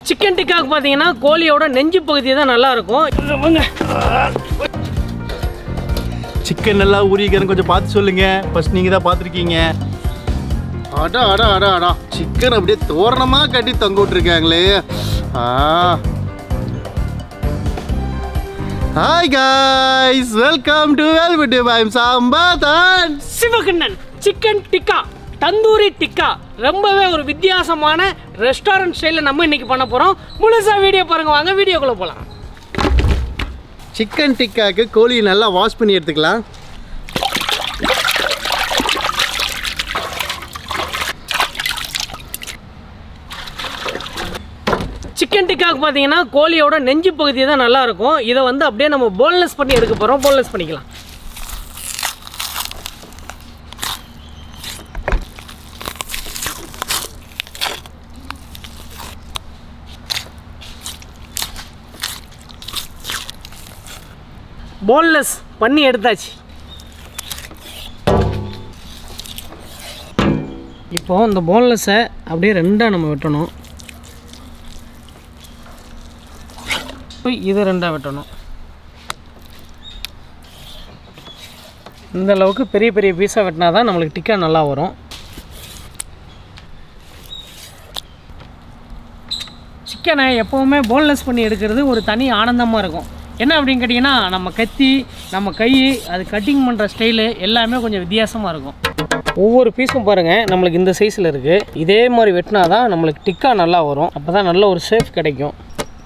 Chicken டிக்காக்கு பார்த்தீங்கன்னா கோழியோட நெஞ்சு பகுதி தான் நல்லா இருக்கும் வாங்க சிக்கன் நல்லா ஊறிக்கிறேன்னு கொஞ்சம் பார்த்து சொல்லுங்க ஃபர்ஸ்ட் நீங்க தான் பார்த்துருக்கீங்க அடா அடா அடா அடா சிக்கன் அப்படியே தோரணமா கட்டி தொங்க விட்டுருக்காங்களே ஆ ஹாய் காய்ஸ் வெல்கம் டு வெல்விட்டு பாயம் சாம்பாதான் சிவகண்ணன் சிக்கன் டிக்கா தந்தூரி டிக்கா ரொம்பவே ஒரு வித்தியாசமான ரெஸ்டாரண்ட் ஸ்டைலில் நம்ம இன்னைக்கு பண்ண போகிறோம் முழுசாக வீடியோ பாருங்க வாங்க வீடியோக்குள்ளே போகலாம் சிக்கன் டிக்காக்கு கோழியை நல்லா வாஷ் பண்ணி எடுத்துக்கலாம் சிக்கன் டிக்காக்கு பார்த்தீங்கன்னா கோழியோட நெஞ்சு பகுதி தான் நல்லா இருக்கும் இதை வந்து அப்படியே நம்ம போன்லெஸ் பண்ணி எடுக்க போகிறோம் போன்லெஸ் பண்ணிக்கலாம் போன்லெஸ் பண்ணி எடுத்தாச்சு இப்போ இந்த போன்லெஸ்ஸை அப்படியே ரெண்டாக நம்ம வெட்டணும் இப்போ இதை ரெண்டாக வெட்டணும் இந்த அளவுக்கு பெரிய பெரிய பீஸாக வெட்டினா தான் நம்மளுக்கு டிக்கா நல்லா வரும் சிக்கனை எப்போவுமே போன்லெஸ் பண்ணி எடுக்கிறது ஒரு தனி ஆனந்தமாக இருக்கும் என்ன அப்படின்னு கேட்டிங்கன்னா நம்ம கத்தி நம்ம கை அது கட்டிங் பண்ணுற ஸ்டைலு எல்லாமே கொஞ்சம் வித்தியாசமாக இருக்கும் ஒவ்வொரு பீஸும் பாருங்கள் நம்மளுக்கு இந்த சைஸில் இருக்குது இதே மாதிரி வெட்டினா தான் நம்மளுக்கு டிக்கா நல்லா வரும் அப்போ தான் நல்ல ஒரு சேஃப் கிடைக்கும்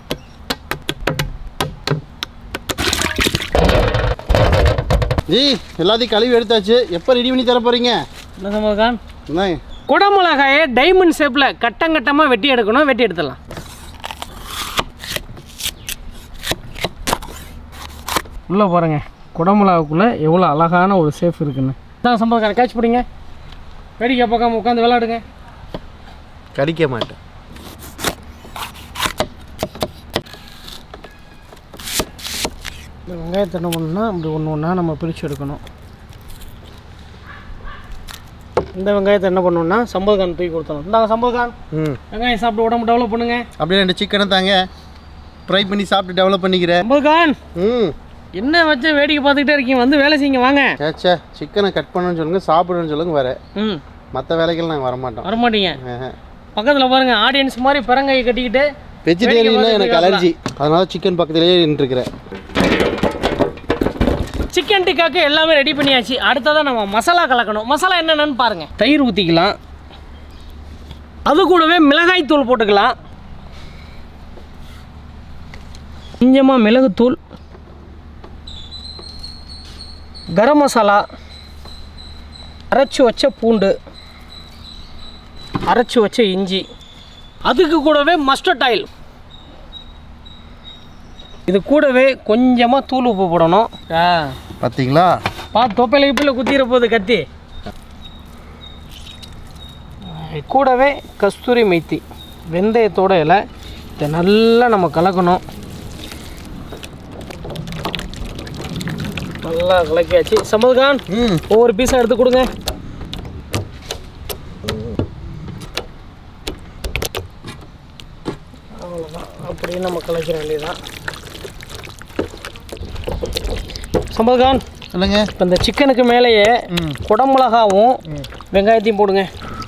ஜி எல்லாத்தையும் கழுவி எடுத்தாச்சு எப்போ ரெடி பண்ணி தர போறீங்க என்ன சமகான் என்ன குடமிளகாயை டைமண்ட் ஷேப்பில் கட்டங்கட்டமாக வெட்டி எடுக்கணும் வெட்டி எடுத்துடலாம் உள்ளே பாருங்க குடமிளகாக்குள்ளே எவ்வளோ அழகான ஒரு சேஃப் இருக்குன்னு தான் சம்பவம் கேட்ச் பிடிங்க வேடிக்கை பார்க்காம உட்காந்து விளாடுங்க கடிக்க மாட்டேன் இந்த வெங்காயத்தை என்ன பண்ணணும்னா இப்படி ஒன்று ஒன்றா நம்ம பிரித்து எடுக்கணும் இந்த வெங்காயத்தை என்ன பண்ணணும்னா சம்பவகான் தூக்கி கொடுத்தணும் இந்தாங்க சம்பவகான் ம் வெங்காயம் சாப்பிட்டு உடம்பு டெவலப் பண்ணுங்க அப்படியே ரெண்டு சிக்கனை தாங்க ஃப்ரை பண்ணி சாப்பிட்டு டெவலப் பண்ணிக்கிறேன் சம்பவகான் ம் என்ன வச்சு வேடிக்கை பார்த்துக்கிட்டே இருக்கீங்க வந்து வேலை செய்யுங்க வாங்க ஏச்சே சிக்கனை கட் பண்ணணும்னு சொல்லுங்க சாப்பிடணும்னு சொல்லுங்க வேற ம் மற்ற வேலைகள் நாங்கள் வரமாட்டோம் வரமாட்டீங்க பக்கத்தில் பாருங்க ஆடியன்ஸ் மாதிரி பிறங்கையை கட்டிக்கிட்டு வெஜிடேரியன்னா எனக்கு அலர்ஜி அதனால சிக்கன் பக்கத்துலேயே நின்றுருக்கிறேன் சிக்கன் டிக்காக்கு எல்லாமே ரெடி பண்ணியாச்சு அடுத்ததான் நம்ம மசாலா கலக்கணும் மசாலா என்னென்னு பாருங்க தயிர் ஊற்றிக்கலாம் அது கூடவே மிளகாய் தூள் போட்டுக்கலாம் கொஞ்சமாக மிளகுத்தூள் கரம் மசாலா அரைச்சி வச்ச பூண்டு அரைச்சி வச்ச இஞ்சி அதுக்கு கூடவே மஸ்டர்ட் ஆயில் இது கூடவே கொஞ்சமாக தூள் உப்பு போடணும் ஆ பார்த்தீங்களா பார்த்து தொப்பையில் கிப்பில் குத்திர போகுது கத்தி இது கூடவே கஸ்தூரி மெய்த்தி வெந்தயத்தோட இலை இதை நல்லா நம்ம கலக்கணும் நல்லா கலக்கியாச்சு சமதுகான் ம் ஒவ்வொரு பீஸாக எடுத்து கொடுங்க அவ்வளோதான் அப்படியே நம்ம கலக்கிற வேண்டியதுதான் சம்பதுகான் சொல்லுங்க இப்போ இந்த சிக்கனுக்கு மேலேயே ம் குடமிளகாவும் வெங்காயத்தையும் போடுங்க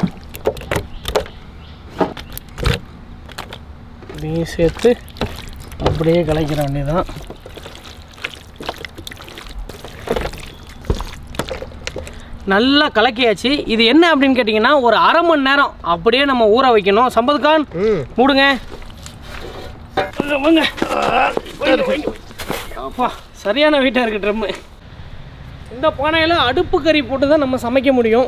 இதையும் சேர்த்து அப்படியே கலக்கிற வேண்டியதான் நல்லா கலக்கியாச்சு இது என்ன அப்படின்னு கேட்டிங்கன்னா ஒரு அரை மணி நேரம் அப்படியே நம்ம ஊற வைக்கணும் சம்பத்கான் ம் மூடுங்க வாங்க வைங்க, வைங்க. அப்பா சரியான வெயிட்டாக இருக்கு ட்ரம்மு இந்த பானையில் அடுப்பு கறி போட்டு தான் நம்ம சமைக்க முடியும்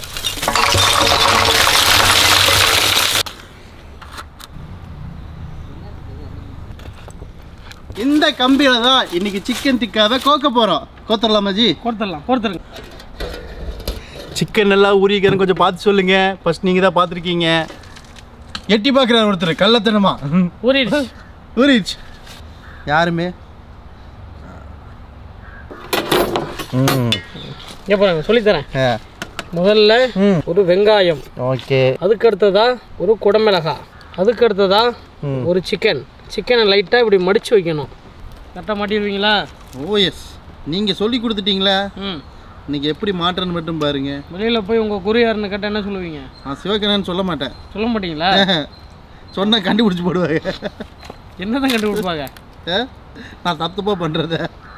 இந்த கம்பியில தான் இன்னைக்கு சிக்கன் டிக்காவை கோக்க போகிறோம் கோத்துடலாமா ஜி கொடுத்துடலாம் கொடுத்துருங்க சிக்கன் நல்லா ஊறிக்கிறேன்னு கொஞ்சம் பார்த்து சொல்லுங்க ஃபர்ஸ்ட் நீங்கள் தான் பார்த்துருக்கீங்க எட்டி பார்க்குறாரு ஒருத்தர் கள்ளத்தனமா ஊறிடுச்சு ஊறிடுச்சு யாருமே ம் இங்கே பாருங்க சொல்லித்தரேன் ஆ முதல்ல ம் ஒரு வெங்காயம் ஓகே அதுக்கு அடுத்ததா ஒரு குடமிளகாய் அதுக்கு அடுத்ததா ம். ஒரு சிக்கன் சிக்கனை லைட்டாக இப்படி மடித்து வைக்கணும் கரெக்டாக மாட்டிடுவீங்களா ஓ எஸ் நீங்கள் சொல்லி கொடுத்துட்டீங்களா ம் இன்னைக்கு எப்படி மாட்டுறேன்னு மட்டும் பாருங்க வெளியில் போய் உங்கள் குறியாருன்னு கேட்டால் என்ன சொல்லுவீங்க நான் சிவகணன்னு சொல்ல மாட்டேன் சொல்ல மாட்டீங்களா சொன்னால் கண்டுபிடிச்சி போடுவாங்க என்னதான் கண்டுபிடிப்பாங்க ஆ? நான் தப்பு தப்பாக பண்ணுறத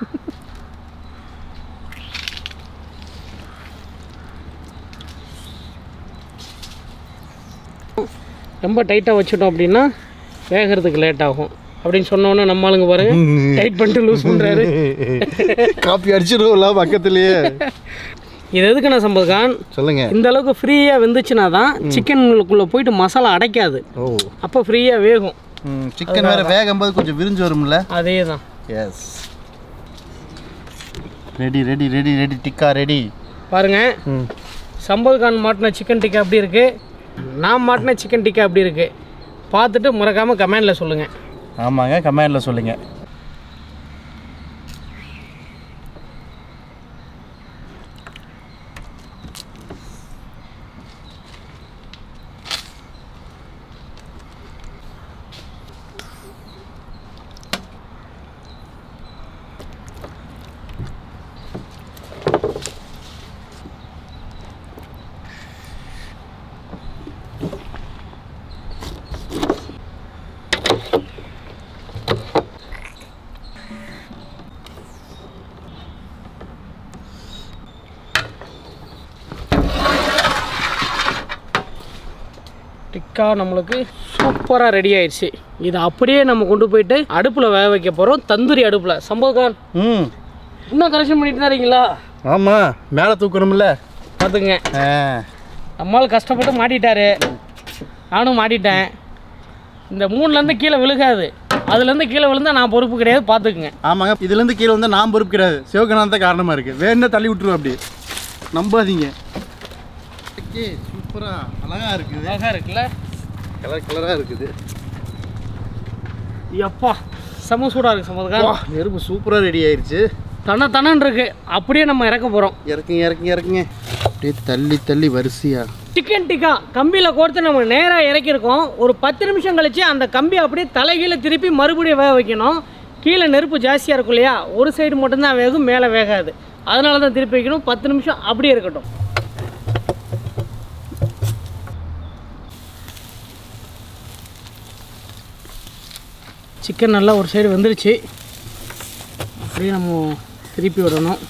ரொம்ப டைட்டாக வச்சுட்டோம் அப்படின்னா வேகிறதுக்கு லேட் ஆகும் அப்படின்னு சொன்னோன்னே நம்ம ஆளுங்க பாருங்க டைட் பண்ணிட்டு லூஸ் பண்ணுறாரு காப்பி அடிச்சிடுவோம்ல பக்கத்துலேயே இது எதுக்கு நான் சம்பத்கான் சொல்லுங்க இந்த அளவுக்கு ஃப்ரீயாக வெந்துச்சுன்னா தான் சிக்கனுக்குள்ளே போயிட்டு மசாலா அடைக்காது ஓ அப்போ ஃப்ரீயாக வேகும் சிக்கன் வேற வேகும் போது கொஞ்சம் விரிஞ்சு வரும்ல அதே தான் yes ready ready ready ready tikka ready பாருங்க ம் சம்பத் கான் மாட்டின சிக்கன் டிக்கா அப்படி இருக்கு நான் மாட்டின சிக்கன் டிக்கா அப்படி இருக்கு பார்த்துட்டு மறக்காமல் கமெண்டில் சொல்லுங்கள் ஆமாங்க கமெண்டில் சொல்லுங்க டிக்கா நம்மளுக்கு சூப்பராக ரெடி ஆயிடுச்சு இதை அப்படியே நம்ம கொண்டு போயிட்டு அடுப்பில் வேக வைக்க போகிறோம் தந்தூரி அடுப்பில் சம்பத் கான் ம் இன்னும் கரெக்ஷன் பண்ணிட்டு தான் இருக்கீங்களா ஆமாம் மேலே தூக்கணும்ல பார்த்துங்க ஆ நம்மளால் கஷ்டப்பட்டு மாட்டிட்டாரு நானும் மாட்டிட்டேன் இந்த மூணுலேருந்து கீழே விழுகாது அதுலேருந்து கீழே விழுந்தா நான் பொறுப்பு கிடையாது பார்த்துக்குங்க ஆமாங்க இதுலேருந்து கீழே வந்து நான் பொறுப்பு கிடையாது சிவகணாந்த் தான் காரணமாக இருக்குது வேணும்னா தள்ளி விட்டுருவோம் அப்படி நம்பாதீங்க ஓகே சூப்பராக அழகாக இருக்குது அழகாக இருக்குல்ல கலர் கலராக இருக்குது எப்பா செம சூடாக இருக்குது சம்பதுக்கா வா, நெருப்பு சூப்பராக ரெடி ஆயிருச்சு தன தனன்னு இருக்கு அப்படியே நம்ம இறக்க போகிறோம் இறக்குங்க இறக்குங்க இறக்குங்க அப்படியே தள்ளி தள்ளி வரிசையா சிக்கன் டிக்கா கம்பியில் கோர்த்து நம்ம நேராக இறக்கியிருக்கோம் ஒரு பத்து நிமிஷம் கழிச்சு அந்த கம்பி அப்படியே தலைகீழ திருப்பி மறுபடியும் வேக வைக்கணும் கீழே நெருப்பு ஜாஸ்தியாக இருக்கும் இல்லையா ஒரு சைடு மட்டும்தான் வேகும் மேலே வேகாது அதனால தான் திருப்பி வைக்கணும் பத்து நிமிஷம் அப்படியே இருக்கட்டும் சிக்கன் நல்லா ஒரு சைடு வெந்துருச்சு அப்படியே நம்ம திருப்பி விடணும்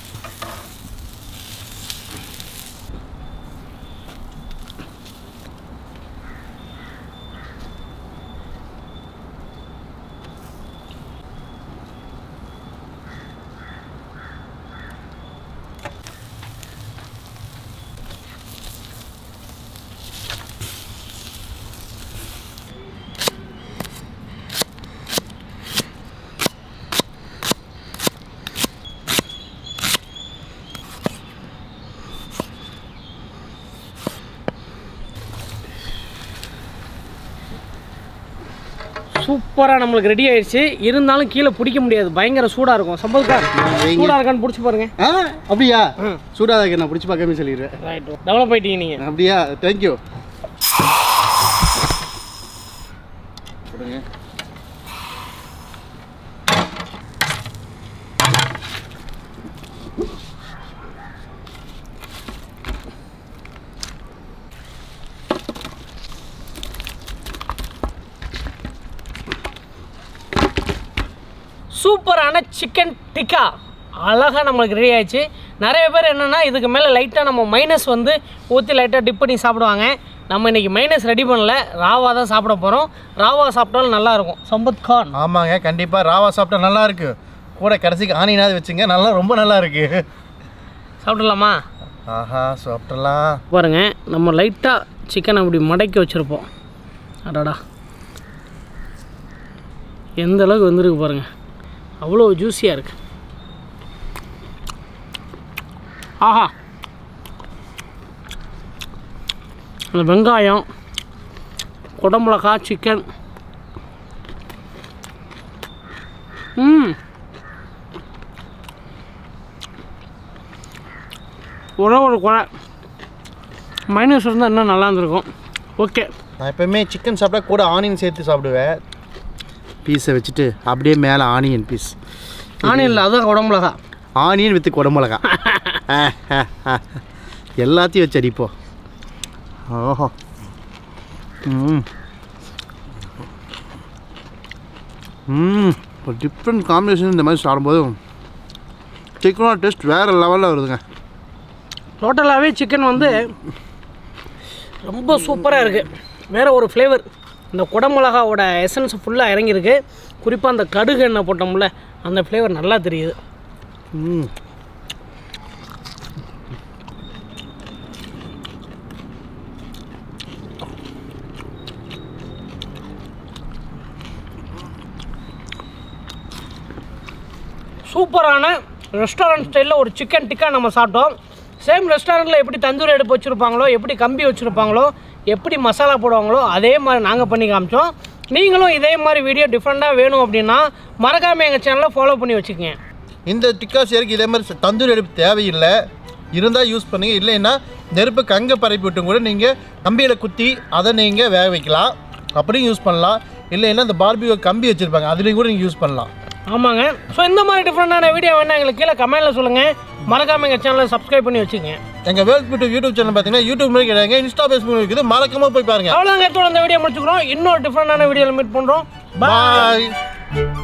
சூப்பராக நம்மளுக்கு ரெடி ஆயிடுச்சு இருந்தாலும் கீழே பிடிக்க முடியாது பயங்கர சூடாக இருக்கும் சம்பதுக்கா வைங்க. சூடாக இருக்கான்னு பிடிச்சி பாருங்க ஆ அப்படியா ம். சூடாக நான் பிடிச்சி பார்க்காம சொல்லிடுறேன் ரைட் டெவலப் ஆயிட்டீங்க நீங்கள் அப்படியா தேங்க்யூ கொடுங்க சூப்பரான சிக்கன் டிக்கா அழகாக நம்மளுக்கு ரெடி ஆயிடுச்சு நிறைய பேர் என்னென்னா இதுக்கு மேலே லைட்டாக நம்ம மைனஸ் வந்து ஊற்றி லைட்டாக டிப் பண்ணி சாப்பிடுவாங்க நம்ம இன்றைக்கி மைனஸ் ரெடி பண்ணல ராவா தான் சாப்பிட போகிறோம் ராவா சாப்பிட்டாலும் நல்லாயிருக்கும் சம்பத் கான் ஆமாங்க கண்டிப்பாக ராவா சாப்பிட்டா நல்லா இருக்கு கூட கடைசிக்கு ஆனினாவது வச்சுங்க நல்லா ரொம்ப நல்லா இருக்கு சாப்பிடலாமா ஆஹா சாப்பிடலாம் பாருங்க நம்ம லைட்டாக சிக்கனை அப்படி மடக்கி வச்சுருப்போம் அடடா எந்த அளவுக்கு வந்திருக்கு பாருங்க அவ்வளோ ஜூஸியாக இருக்கு ஆஹா அந்த வெங்காயம் குடமிளகா சிக்கன் ம் ஒரே ஒரு குறை மைனஸ் இருந்தால் இன்னும் நல்லா இருந்திருக்கும் ஓகே நான் எப்பவுமே சிக்கன் சாப்பிட்டா கூட ஆனியன் சேர்த்து சாப்பிடுவேன் பீஸை வச்சுட்டு அப்படியே மேலே ஆனியன் பீஸ் ஆனியன் இல்லை அதுதான் உடம்புலகா ஆனியன் வித்து குடமிளகா எல்லாத்தையும் வச்சு அடிப்போம் ஓஹோ ம் ம் ஒரு டிஃப்ரெண்ட் காம்பினேஷன் இந்த மாதிரி சாப்பிடும்போது சிக்கனோட டேஸ்ட் வேறு லெவலில் வருதுங்க டோட்டலாகவே சிக்கன் வந்து ரொம்ப சூப்பராக இருக்குது வேறு ஒரு ஃப்ளேவர் இந்த குடமிளகாவோட எசன்ஸ் ஃபுல்லாக இறங்கியிருக்கு குறிப்பாக அந்த கடுகு எண்ணெய் போட்டோம்ல அந்த ஃப்ளேவர் நல்லா தெரியுது ம் சூப்பரான ரெஸ்டாரண்ட் ஸ்டைலில் ஒரு சிக்கன் டிக்கா நம்ம சாப்பிட்டோம் சேம் ரெஸ்டாரண்ட்டில் எப்படி தந்தூரி அடுப்பு வச்சுருப்பாங்களோ எப்படி கம்பி வச்சுருப்பாங்களோ எப்படி மசாலா போடுவாங்களோ அதே மாதிரி நாங்கள் பண்ணி காமிச்சோம் நீங்களும் இதே மாதிரி வீடியோ டிஃப்ரெண்ட்டாக வேணும் அப்படின்னா மறக்காமல் எங்கள் சேனலை ஃபாலோ பண்ணி வச்சுக்கோங்க இந்த டிக்கா சேருக்கு இதே மாதிரி தந்தூரி அடுப்பு தேவையில்லை இருந்தால் யூஸ் பண்ணுங்க இல்லைன்னா நெருப்பு கங்க பரப்பி விட்டும் கூட நீங்கள் கம்பியில் குத்தி அதை நீங்கள் வேக வைக்கலாம் அப்படியும் யூஸ் பண்ணலாம் இல்லைன்னா இந்த பார்பிகோ கம்பி வச்சுருப்பாங்க அதுலேயும் கூட நீங்கள் யூஸ் பண்ணலாம் ஆமாங்க ஸோ இந்த மாதிரி டிஃப்ரெண்ட்டான வீடியோ வேணா எங்களுக்கு கீழே கமெண்ட்டில் சொல்லுங்கள் மறக்காமல் எங்கள் சேனலை சப்ஸ்கிரைப் பண்ணி வச்சுக்கோங்க எங்கள் வேர்ல்ட் பியூட்டி யூடியூப் சேனல் பார்த்தீங்கன்னா யூடியூப் மாதிரி கிடையாது இன்ஸ்டா ஃபேஸ்புக் இருக்குது மறக்காம போய் பாருங்கள் அவ்வளோதாங்க இதோட இந்த வீடியோ முடிச்சுக்கிறோம் இன்னொரு டிஃப்ரெண்டான வீடியோவில் மீட் பண்ணுறோம் பாய்